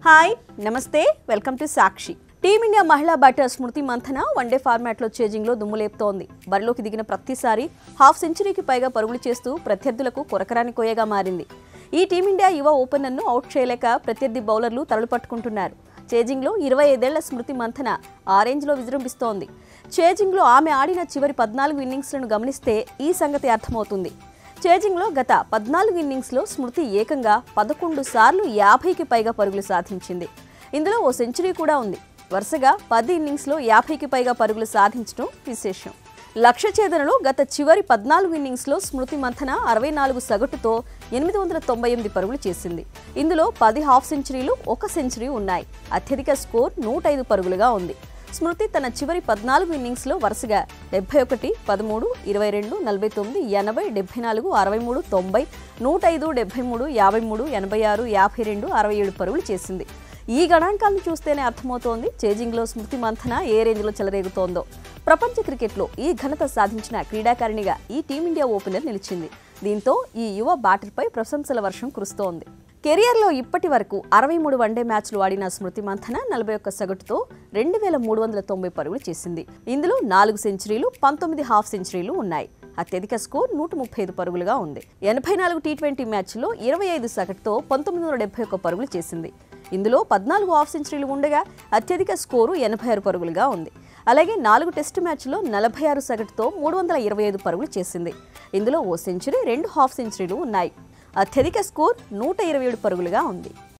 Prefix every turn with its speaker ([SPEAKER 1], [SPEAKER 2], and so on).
[SPEAKER 1] hi నమస్తే welcome to Sakshi team India మహిళా batter Smriti Mandhana one day ఫార్మాట్లో చేజింగ్లో దుమ్ములేపుతోంది బరిలోకి దిగిన ప్రతిసారి హాఫ్ సెంచరీకి పైగా పరుగులు చేస్తూ ప్రత్యర్థులకు కొరకరాని కోయగా మారింది ఈ టీమిండియా యువ ఓపెనర్ను అవుట్ చేయలేక ప్రత్యర్థి బౌలర్లు తరలు పట్టుకుంటున్నారు చేజింగ్లో ఇరవై ఐదేళ్ల స్మృతి మంథన ఆరెంజ్లో విజృంభిస్తోంది చేజింగ్లో ఆమె ఆడిన చివరి పద్నాలుగు ఇన్నింగ్స్లను గమనిస్తే ఈ సంగతి అర్థమవుతుంది చేజింగ్లో గత పద్నాలుగు ఇన్నింగ్స్లో స్మృతి ఏకంగా పదకొండు సార్లు యాభైకి పైగా పరుగులు సాధించింది ఇందులో ఓ సెంచరీ కూడా ఉంది వరుసగా పది ఇన్నింగ్స్లో యాభైకి పైగా పరుగులు సాధించడం విశేషం లక్ష్య ఛేదనలో గత చివరి పద్నాలుగు ఇన్నింగ్స్లో స్మృతి మంథన అరవై నాలుగు సగటుతో ఎనిమిది వందల తొంభై ఎనిమిది పరుగులు చేసింది ఇందులో పది హాఫ్ సెంచరీలు ఒక సెంచరీ ఉన్నాయి అత్యధిక స్కోర్ నూట ఐదు పరుగులుగా ఉంది స్మృతి తన చివరి పద్నాలుగు ఇన్నింగ్స్లో వరుసగా డెబ్బై ఒకటి పదమూడు ఇరవై రెండు నలభై తొమ్మిది ఎనభై డెబ్బై నాలుగు అరవై మూడు తొంభై నూట ఐదు డెబ్బై మూడు యాభై మూడు ఎనభై ఆరు యాభై రెండు అరవై ఏడు పరుగులు చేసింది ఈ గణాంకాలను చూస్తేనే అర్థమవుతోంది చేజింగ్లో స్మృతి మంథన ఏ రేంజ్లో చెలరేగుతోందో ప్రపంచ క్రికెట్లో ఈ ఘనత సాధించిన క్రీడాకారిణిగా ఈ టీమిండియా ఓపెనర్ నిలిచింది దీంతో ఈ యువ బ్యాటర్పై ప్రశంసల వర్షం కురుస్తోంది కెరియర్లో ఇప్పటి వరకు అరవై మూడు వన్డే మ్యాచ్లు ఆడిన స్మృతి మంథన నలభై ఒక్క సగటుతో రెండు వేల మూడు వందల తొంభై పరుగులు చేసింది ఇందులో నాలుగు సెంచరీలు పంతొమ్మిది హాఫ్ సెంచరీలు ఉన్నాయి అత్యధిక స్కోర్ నూట ముప్పై ఐదు పరుగులుగా ఉంది ఎనభై నాలుగు టీ ట్వంటీ మ్యాచ్లో ఇరవై ఐదు సగటుతో పంతొమ్మిది వందల డెబ్బై ఒక్క పరుగులు చేసింది ఇందులో పద్నాలుగు హాఫ్ సెంచరీలు ఉండగా అత్యధిక స్కోరు ఎనభై ఆరు పరుగులుగా ఉంది అలాగే నాలుగు టెస్టు మ్యాచ్లో నలభై ఆరు సగటుతో మూడు వందల ఇరవై ఐదు పరుగులు చేసింది ఇందులో ఓ సెంచరీ రెండు హాఫ్ సెంచరీలు ఉన్నాయి అత్యధిక స్కోర్ నూట ఇరవై ఏడు పరుగులుగా ఉంది